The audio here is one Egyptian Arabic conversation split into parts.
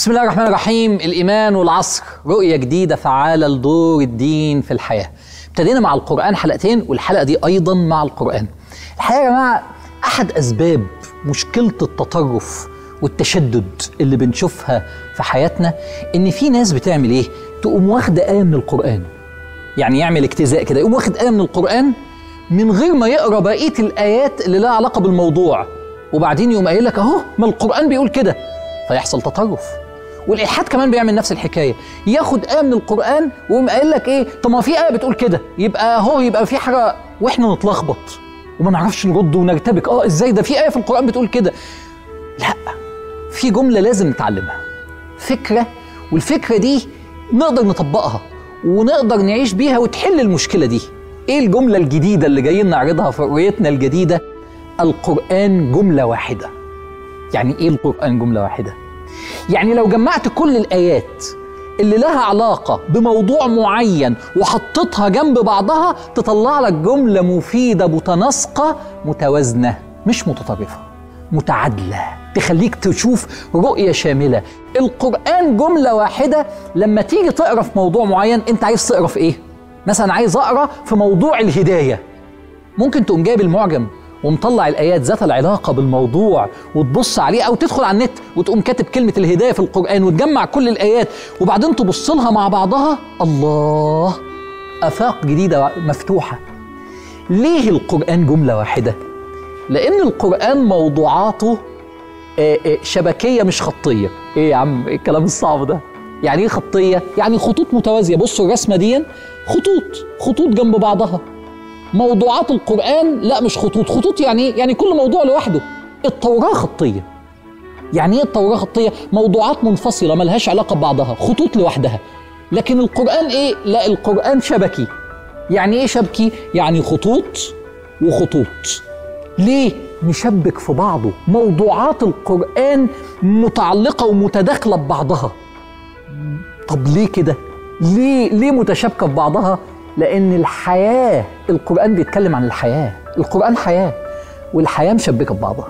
بسم الله الرحمن الرحيم الإيمان والعصر رؤية جديدة فعالة لدور الدين في الحياة ابتدينا مع القرآن حلقتين والحلقة دي أيضا مع القرآن الحقيقة يا جماعة أحد أسباب مشكلة التطرف والتشدد اللي بنشوفها في حياتنا إن في ناس بتعمل إيه؟ تقوم واخدة آية من القرآن يعني يعمل اجتزاء كده يقوم واخد آية من القرآن من غير ما يقرأ بقية الآيات اللي لها علاقة بالموضوع وبعدين يقوم قايل لك أهو ما القرآن بيقول كده فيحصل تطرف والالحاد كمان بيعمل نفس الحكايه ياخد ايه من القران ويقوم قايل لك ايه طب ما في ايه بتقول كده يبقى اهو يبقى في حاجه واحنا نتلخبط وما نعرفش نرد ونرتبك اه ازاي ده في ايه في القران بتقول كده لا في جمله لازم نتعلمها فكره والفكره دي نقدر نطبقها ونقدر نعيش بيها وتحل المشكله دي ايه الجمله الجديده اللي جايين نعرضها في رؤيتنا الجديده القران جمله واحده يعني ايه القران جمله واحده يعني لو جمعت كل الآيات اللي لها علاقة بموضوع معين وحطيتها جنب بعضها تطلع لك جملة مفيدة متناسقة متوازنة مش متطرفة متعادلة تخليك تشوف رؤية شاملة القرآن جملة واحدة لما تيجي تقرأ في موضوع معين انت عايز تقرأ في ايه مثلا عايز أقرأ في موضوع الهداية ممكن تقوم جايب المعجم ومطلع الايات ذات العلاقه بالموضوع وتبص عليه او تدخل على النت وتقوم كاتب كلمه الهدايه في القران وتجمع كل الايات وبعدين تبص لها مع بعضها الله افاق جديده مفتوحه ليه القران جمله واحده لان القران موضوعاته شبكيه مش خطيه ايه يا عم ايه الكلام الصعب ده يعني ايه خطيه يعني خطوط متوازيه بصوا الرسمه دي خطوط خطوط جنب بعضها موضوعات القرآن لا مش خطوط خطوط يعني يعني كل موضوع لوحده التوراة خطية يعني ايه التوراة خطية موضوعات منفصلة ملهاش علاقة ببعضها خطوط لوحدها لكن القرآن ايه لا القرآن شبكي يعني ايه شبكي يعني خطوط وخطوط ليه نشبك في بعضه موضوعات القرآن متعلقة ومتداخلة ببعضها طب ليه كده ليه ليه متشابكة في بعضها لأن الحياة القرآن بيتكلم عن الحياة القرآن حياة والحياة مشبكة ببعضها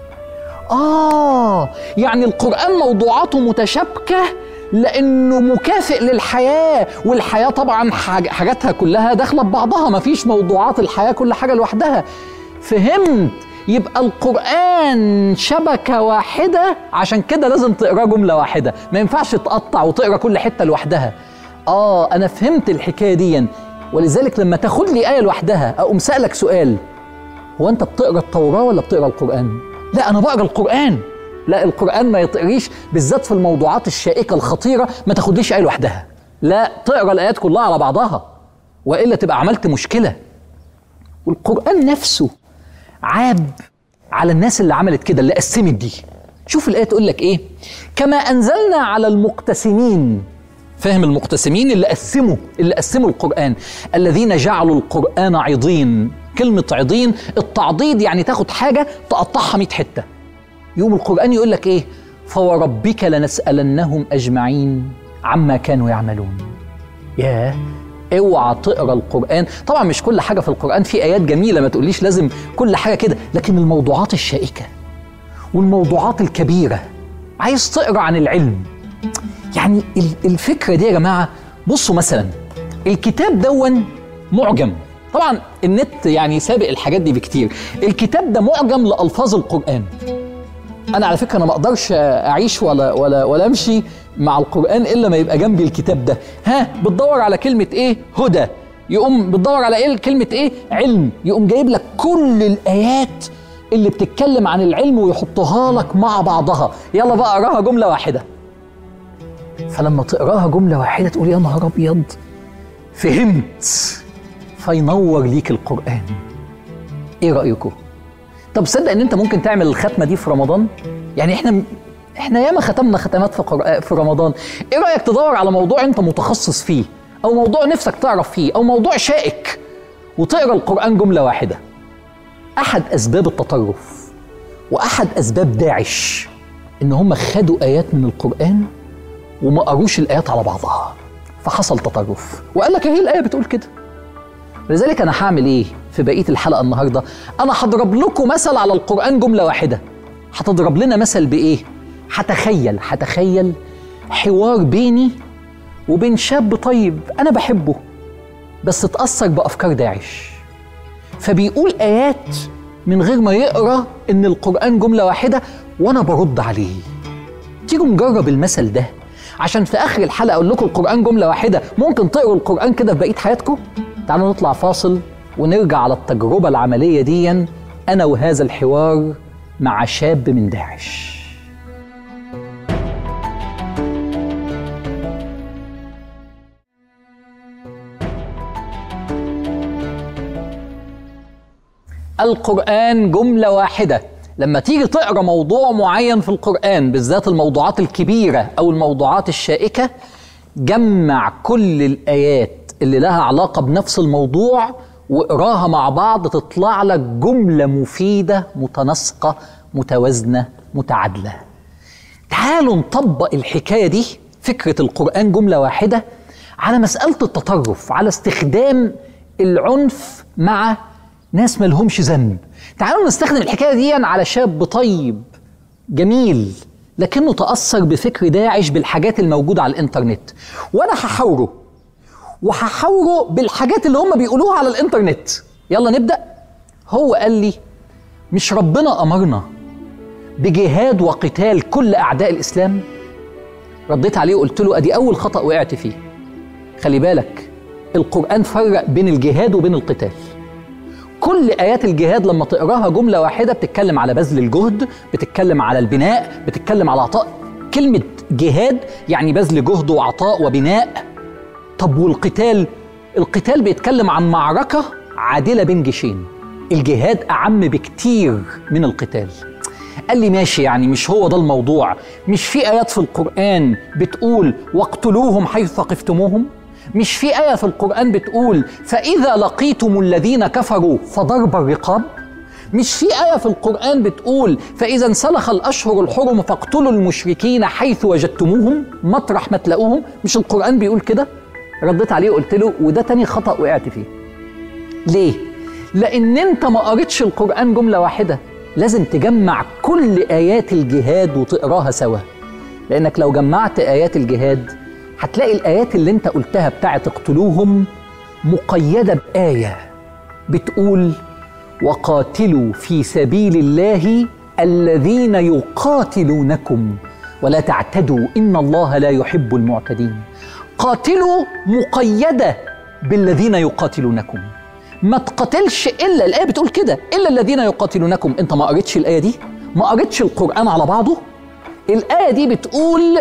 آه يعني القرآن موضوعاته متشابكة لأنه مكافئ للحياة والحياة طبعا حاجاتها كلها داخلة ببعضها مفيش موضوعات الحياة كل حاجة لوحدها فهمت يبقى القرآن شبكة واحدة عشان كده لازم تقراه جملة واحدة ما ينفعش تقطع وتقرا كل حتة لوحدها آه أنا فهمت الحكاية دي ولذلك لما تاخد لي آية لوحدها أقوم سألك سؤال هو أنت بتقرا التوراة ولا بتقرا القرآن؟ لا أنا بقرا القرآن لا القرآن ما يطقريش بالذات في الموضوعات الشائكة الخطيرة ما تاخدليش آية لوحدها لا تقرا الآيات كلها على بعضها وإلا تبقى عملت مشكلة والقرآن نفسه عاب على الناس اللي عملت كده اللي قسمت دي شوف الآية تقول لك إيه كما أنزلنا على المقتسمين فاهم المقتسمين اللي قسموا اللي قسموا القرآن الذين جعلوا القرآن عضين كلمة عضين التعضيد يعني تاخد حاجة تقطعها 100 حتة يوم القرآن يقول لك إيه فوربك لنسألنهم أجمعين عما كانوا يعملون ياه اوعى تقرا القران طبعا مش كل حاجه في القران في ايات جميله ما تقوليش لازم كل حاجه كده لكن الموضوعات الشائكه والموضوعات الكبيره عايز تقرا عن العلم يعني الفكره دي يا جماعه بصوا مثلا الكتاب دون معجم طبعا النت يعني سابق الحاجات دي بكتير الكتاب ده معجم لالفاظ القران انا على فكره انا ما اقدرش اعيش ولا ولا ولا امشي مع القران الا ما يبقى جنبي الكتاب ده ها بتدور على كلمه ايه هدى يقوم بتدور على ايه كلمه ايه علم يقوم جايب لك كل الايات اللي بتتكلم عن العلم ويحطها لك مع بعضها يلا بقى اقراها جمله واحده فلما تقراها جمله واحده تقول يا نهار ابيض فهمت فينور ليك القران ايه رايكم طب صدق ان انت ممكن تعمل الختمه دي في رمضان يعني احنا احنا ياما ختمنا ختمات في, قر... في رمضان ايه رايك تدور على موضوع انت متخصص فيه او موضوع نفسك تعرف فيه او موضوع شائك وتقرا القران جمله واحده احد اسباب التطرف واحد اسباب داعش ان هم خدوا ايات من القران وما قروش الايات على بعضها فحصل تطرف وقال لك اهي الايه بتقول كده لذلك انا هعمل ايه في بقيه الحلقه النهارده انا هضرب لكم مثل على القران جمله واحده هتضرب لنا مثل بايه هتخيل هتخيل حوار بيني وبين شاب طيب انا بحبه بس اتاثر بافكار داعش فبيقول ايات من غير ما يقرا ان القران جمله واحده وانا برد عليه تيجوا نجرب المثل ده عشان في اخر الحلقه اقول لكم القران جمله واحده ممكن تقروا القران كده في بقيه حياتكم تعالوا نطلع فاصل ونرجع على التجربه العمليه دي انا وهذا الحوار مع شاب من داعش القرآن جملة واحدة لما تيجي تقرا موضوع معين في القرآن بالذات الموضوعات الكبيرة أو الموضوعات الشائكة جمع كل الآيات اللي لها علاقة بنفس الموضوع واقراها مع بعض تطلع لك جملة مفيدة متناسقة متوازنة متعادلة تعالوا نطبق الحكاية دي فكرة القرآن جملة واحدة على مسألة التطرف على استخدام العنف مع ناس ملهمش ذنب تعالوا نستخدم الحكايه دي على شاب طيب جميل لكنه تاثر بفكر داعش بالحاجات الموجوده على الانترنت وانا هحاوره وهحاوره بالحاجات اللي هم بيقولوها على الانترنت يلا نبدا هو قال لي مش ربنا امرنا بجهاد وقتال كل اعداء الاسلام رديت عليه وقلت له ادي اول خطا وقعت فيه خلي بالك القران فرق بين الجهاد وبين القتال كل ايات الجهاد لما تقراها جمله واحده بتتكلم على بذل الجهد بتتكلم على البناء بتتكلم على عطاء كلمه جهاد يعني بذل جهد وعطاء وبناء طب والقتال القتال بيتكلم عن معركه عادله بين جيشين الجهاد اعم بكتير من القتال قال لي ماشي يعني مش هو ده الموضوع مش في ايات في القران بتقول واقتلوهم حيث ثقفتموهم مش في آية في القرآن بتقول فإذا لقيتم الذين كفروا فضرب الرقاب مش في آية في القرآن بتقول فإذا انسلخ الأشهر الحرم فاقتلوا المشركين حيث وجدتموهم مطرح ما تلاقوهم مش القرآن بيقول كده رديت عليه وقلت له وده تاني خطأ وقعت فيه ليه؟ لأن أنت ما قريتش القرآن جملة واحدة لازم تجمع كل آيات الجهاد وتقراها سوا لأنك لو جمعت آيات الجهاد هتلاقي الآيات اللي أنت قلتها بتاعت اقتلوهم مقيدة بآية بتقول وقاتلوا في سبيل الله الذين يقاتلونكم ولا تعتدوا إن الله لا يحب المعتدين قاتلوا مقيدة بالذين يقاتلونكم ما تقاتلش إلا الآية بتقول كده إلا الذين يقاتلونكم أنت ما قريتش الآية دي ما قريتش القرآن على بعضه الآية دي بتقول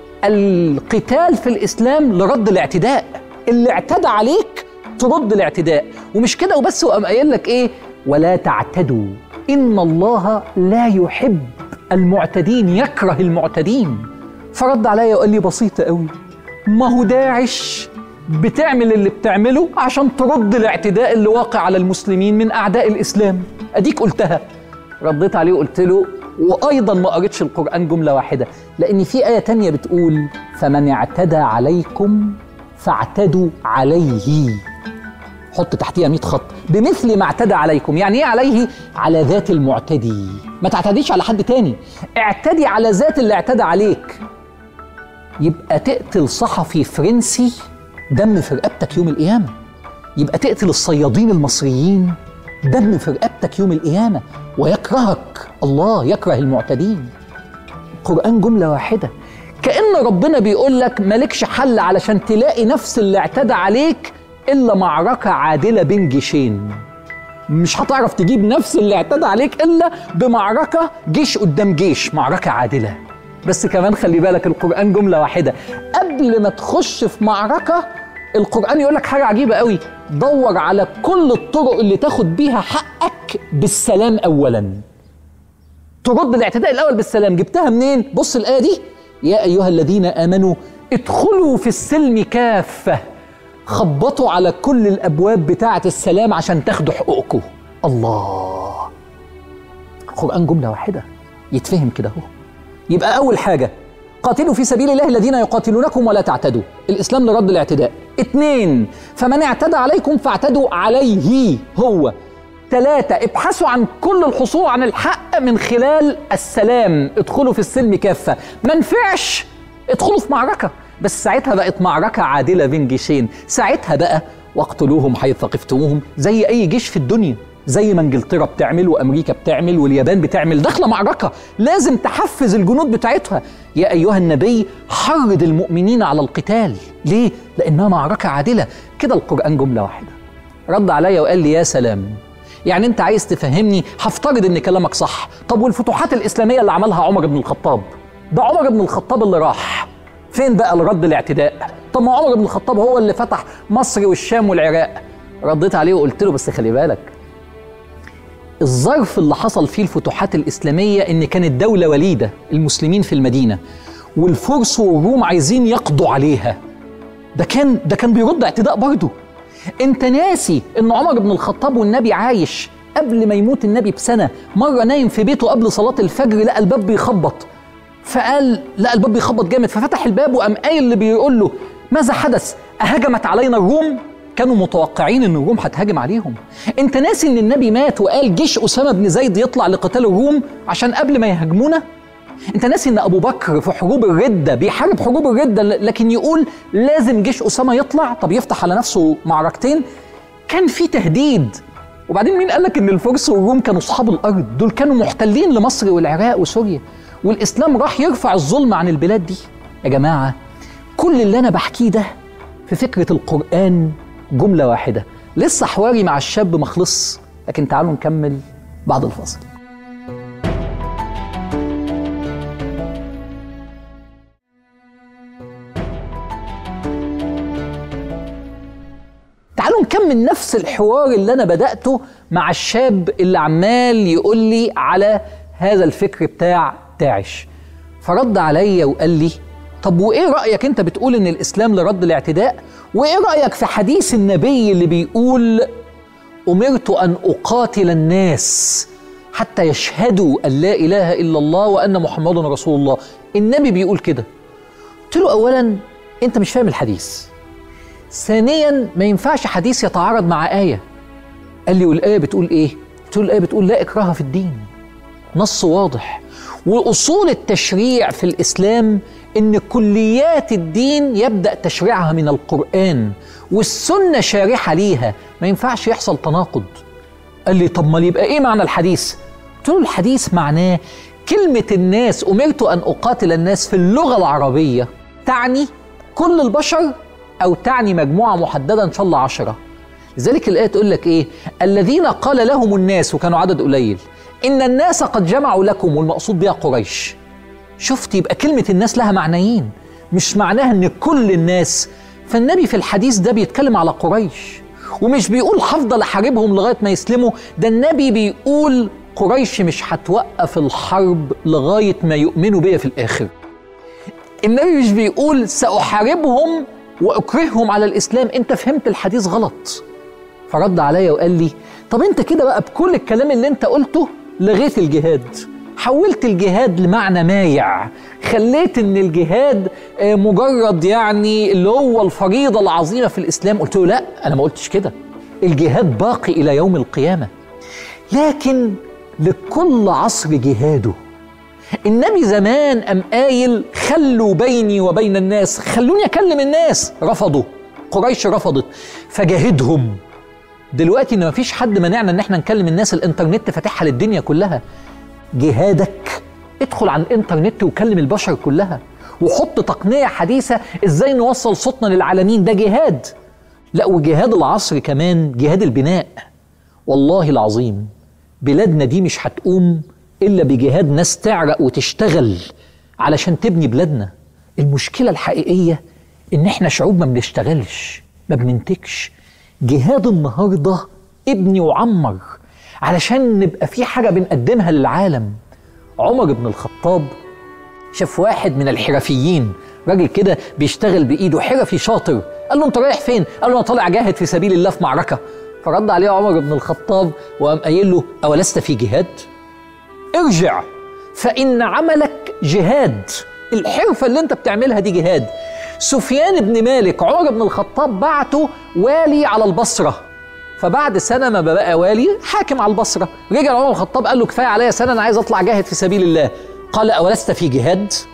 القتال في الاسلام لرد الاعتداء اللي اعتدى عليك ترد الاعتداء ومش كده وبس وقام قايل لك ايه ولا تعتدوا ان الله لا يحب المعتدين يكره المعتدين فرد عليا وقال لي بسيطه قوي ما هو داعش بتعمل اللي بتعمله عشان ترد الاعتداء اللي واقع على المسلمين من اعداء الاسلام اديك قلتها رديت عليه وقلت له وايضا ما قريتش القران جمله واحده لان في ايه تانية بتقول فمن اعتدى عليكم فاعتدوا عليه حط تحتيها 100 خط بمثل ما اعتدى عليكم يعني ايه عليه على ذات المعتدي ما تعتديش على حد تاني اعتدي على ذات اللي اعتدى عليك يبقى تقتل صحفي فرنسي دم في رقبتك يوم القيامه يبقى تقتل الصيادين المصريين دم في رقبتك يوم القيامة ويكرهك الله يكره المعتدين القرآن جملة واحدة كأن ربنا بيقول لك مالكش حل علشان تلاقي نفس اللي اعتدى عليك إلا معركة عادلة بين جيشين مش هتعرف تجيب نفس اللي اعتدى عليك إلا بمعركة جيش قدام جيش معركة عادلة بس كمان خلي بالك القرآن جملة واحدة قبل ما تخش في معركة القرآن يقول لك حاجة عجيبة قوي دور على كل الطرق اللي تاخد بيها حقك بالسلام أولا ترد الاعتداء الأول بالسلام جبتها منين؟ بص الآية دي يا أيها الذين آمنوا ادخلوا في السلم كافة خبطوا على كل الأبواب بتاعة السلام عشان تاخدوا حقوقكم الله القرآن جملة واحدة يتفهم كده اهو يبقى أول حاجة قاتلوا في سبيل الله الذين يقاتلونكم ولا تعتدوا الإسلام لرد الاعتداء اتنين فمن اعتدى عليكم فاعتدوا عليه هو ثلاثة ابحثوا عن كل الحصول عن الحق من خلال السلام ادخلوا في السلم كافة ما نفعش ادخلوا في معركة بس ساعتها بقت معركة عادلة بين جيشين ساعتها بقى واقتلوهم حيث ثقفتموهم زي أي جيش في الدنيا زي ما انجلترا بتعمل وامريكا بتعمل واليابان بتعمل داخله معركه لازم تحفز الجنود بتاعتها يا ايها النبي حرض المؤمنين على القتال ليه لانها معركه عادله كده القران جمله واحده رد عليا وقال لي يا سلام يعني انت عايز تفهمني هفترض ان كلامك صح طب والفتوحات الاسلاميه اللي عملها عمر بن الخطاب ده عمر بن الخطاب اللي راح فين بقى الرد الاعتداء طب ما عمر بن الخطاب هو اللي فتح مصر والشام والعراق رديت عليه وقلت له بس خلي بالك الظرف اللي حصل فيه الفتوحات الإسلامية إن كانت دولة وليدة المسلمين في المدينة والفرس والروم عايزين يقضوا عليها ده كان ده كان بيرد اعتداء برضه انت ناسي ان عمر بن الخطاب والنبي عايش قبل ما يموت النبي بسنة مرة نايم في بيته قبل صلاة الفجر لقى الباب بيخبط فقال لقى الباب بيخبط جامد ففتح الباب وقام قايل اللي بيقول له ماذا حدث أهجمت علينا الروم كانوا متوقعين ان الروم هتهاجم عليهم انت ناسي ان النبي مات وقال جيش اسامه بن زيد يطلع لقتال الروم عشان قبل ما يهاجمونا انت ناسي ان ابو بكر في حروب الرده بيحارب حروب الرده لكن يقول لازم جيش اسامه يطلع طب يفتح على نفسه معركتين كان في تهديد وبعدين مين قال لك ان الفرس والروم كانوا اصحاب الارض دول كانوا محتلين لمصر والعراق وسوريا والاسلام راح يرفع الظلم عن البلاد دي يا جماعه كل اللي انا بحكيه ده في فكره القران جمله واحده لسه حواري مع الشاب مخلص لكن تعالوا نكمل بعد الفاصل تعالوا نكمل نفس الحوار اللي انا بداته مع الشاب اللي عمال يقول لي على هذا الفكر بتاع داعش فرد عليا وقال لي طب وايه رايك انت بتقول ان الاسلام لرد الاعتداء وايه رايك في حديث النبي اللي بيقول امرت ان اقاتل الناس حتى يشهدوا ان لا اله الا الله وان محمدا رسول الله النبي بيقول كده قلت له اولا انت مش فاهم الحديث ثانيا ما ينفعش حديث يتعارض مع ايه قال لي والايه بتقول ايه قلت له الايه بتقول لا اكراه في الدين نص واضح واصول التشريع في الاسلام ان كليات الدين يبدا تشريعها من القران والسنه شارحه ليها ما ينفعش يحصل تناقض قال لي طب ما يبقى ايه معنى الحديث قلت له الحديث معناه كلمه الناس امرت ان اقاتل الناس في اللغه العربيه تعني كل البشر او تعني مجموعه محدده ان شاء الله عشرة لذلك الايه تقول لك ايه الذين قال لهم الناس وكانوا عدد قليل ان الناس قد جمعوا لكم والمقصود بها قريش شفت يبقى كلمة الناس لها معنيين مش معناها ان كل الناس فالنبي في الحديث ده بيتكلم على قريش ومش بيقول هفضل احاربهم لغاية ما يسلموا ده النبي بيقول قريش مش هتوقف الحرب لغاية ما يؤمنوا بيا في الآخر النبي مش بيقول سأحاربهم وأكرههم على الإسلام أنت فهمت الحديث غلط فرد عليا وقال لي طب أنت كده بقى بكل الكلام اللي أنت قلته لغيت الجهاد حولت الجهاد لمعنى مايع خليت ان الجهاد مجرد يعني اللي هو الفريضه العظيمه في الاسلام قلت له لا انا ما قلتش كده الجهاد باقي الى يوم القيامه لكن لكل عصر جهاده النبي زمان قام قايل خلوا بيني وبين الناس خلوني اكلم الناس رفضوا قريش رفضت فجاهدهم دلوقتي ان مفيش حد منعنا ان احنا نكلم الناس الانترنت فاتحها للدنيا كلها جهادك ادخل على الانترنت وكلم البشر كلها وحط تقنية حديثة ازاي نوصل صوتنا للعالمين ده جهاد لا وجهاد العصر كمان جهاد البناء والله العظيم بلادنا دي مش هتقوم إلا بجهاد ناس تعرق وتشتغل علشان تبني بلادنا المشكلة الحقيقية إن إحنا شعوب ما بنشتغلش ما بننتجش جهاد النهاردة ابني وعمر علشان نبقى في حاجة بنقدمها للعالم عمر بن الخطاب شاف واحد من الحرفيين راجل كده بيشتغل بإيده حرفي شاطر قال له أنت رايح فين؟ قال له أنا طالع جاهد في سبيل الله في معركة فرد عليه عمر بن الخطاب وقام قايل له أولست في جهاد؟ ارجع فإن عملك جهاد الحرفة اللي أنت بتعملها دي جهاد سفيان بن مالك عمر بن الخطاب بعته والي على البصرة فبعد سنة ما بقى والي حاكم على البصرة رجع عمر بن الخطاب قال له كفاية عليا سنة أنا عايز أطلع جاهد في سبيل الله قال أولست في جهاد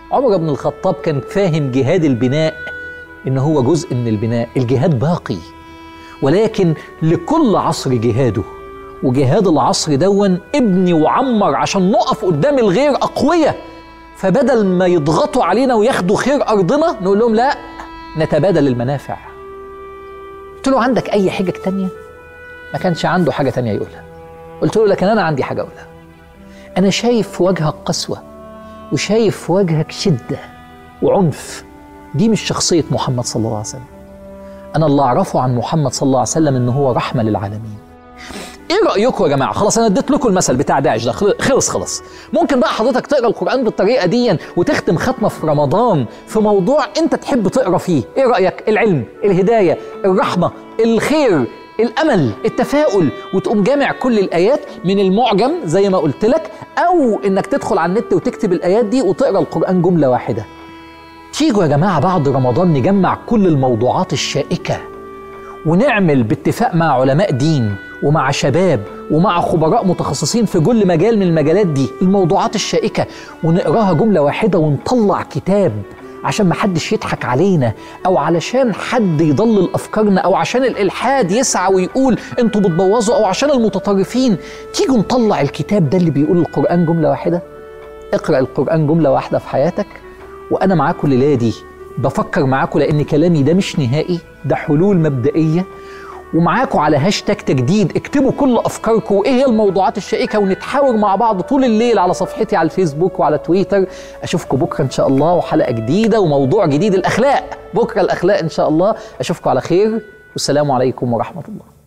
عمر بن الخطاب كان فاهم جهاد البناء ان هو جزء من البناء الجهاد باقي ولكن لكل عصر جهاده وجهاد العصر دون ابني وعمر عشان نقف قدام الغير أقوياء فبدل ما يضغطوا علينا وياخدوا خير أرضنا نقول لهم لا نتبادل المنافع قلت له عندك أي حجج تانية ما كانش عنده حاجة تانية يقولها قلت له لكن أنا عندي حاجة أقولها أنا شايف في وجهك قسوة وشايف في وجهك شدة وعنف دي مش شخصية محمد صلى الله عليه وسلم أنا اللي أعرفه عن محمد صلى الله عليه وسلم إن هو رحمة للعالمين ايه رايكم يا جماعه خلاص انا اديت لكم المثل بتاع داعش ده خلص خلاص ممكن بقى حضرتك تقرا القران بالطريقه دي وتختم ختمه في رمضان في موضوع انت تحب تقرا فيه ايه رايك العلم الهدايه الرحمه الخير الامل التفاؤل وتقوم جامع كل الايات من المعجم زي ما قلت لك او انك تدخل على النت وتكتب الايات دي وتقرا القران جمله واحده تيجوا يا جماعه بعد رمضان نجمع كل الموضوعات الشائكه ونعمل باتفاق مع علماء دين ومع شباب ومع خبراء متخصصين في كل مجال من المجالات دي الموضوعات الشائكة ونقراها جملة واحدة ونطلع كتاب عشان ما حدش يضحك علينا او علشان حد يضلل افكارنا او عشان الالحاد يسعى ويقول انتوا بتبوظوا او عشان المتطرفين تيجوا نطلع الكتاب ده اللي بيقول القران جمله واحده اقرا القران جمله واحده في حياتك وانا معاكم الليله دي بفكر معاكم لان كلامي ده مش نهائي ده حلول مبدئيه ومعاكم على هاشتاج تجديد اكتبوا كل افكاركم وايه هي الموضوعات الشائكه ونتحاور مع بعض طول الليل على صفحتي على الفيسبوك وعلى تويتر اشوفكم بكره ان شاء الله وحلقه جديده وموضوع جديد الاخلاق بكره الاخلاق ان شاء الله اشوفكم على خير والسلام عليكم ورحمه الله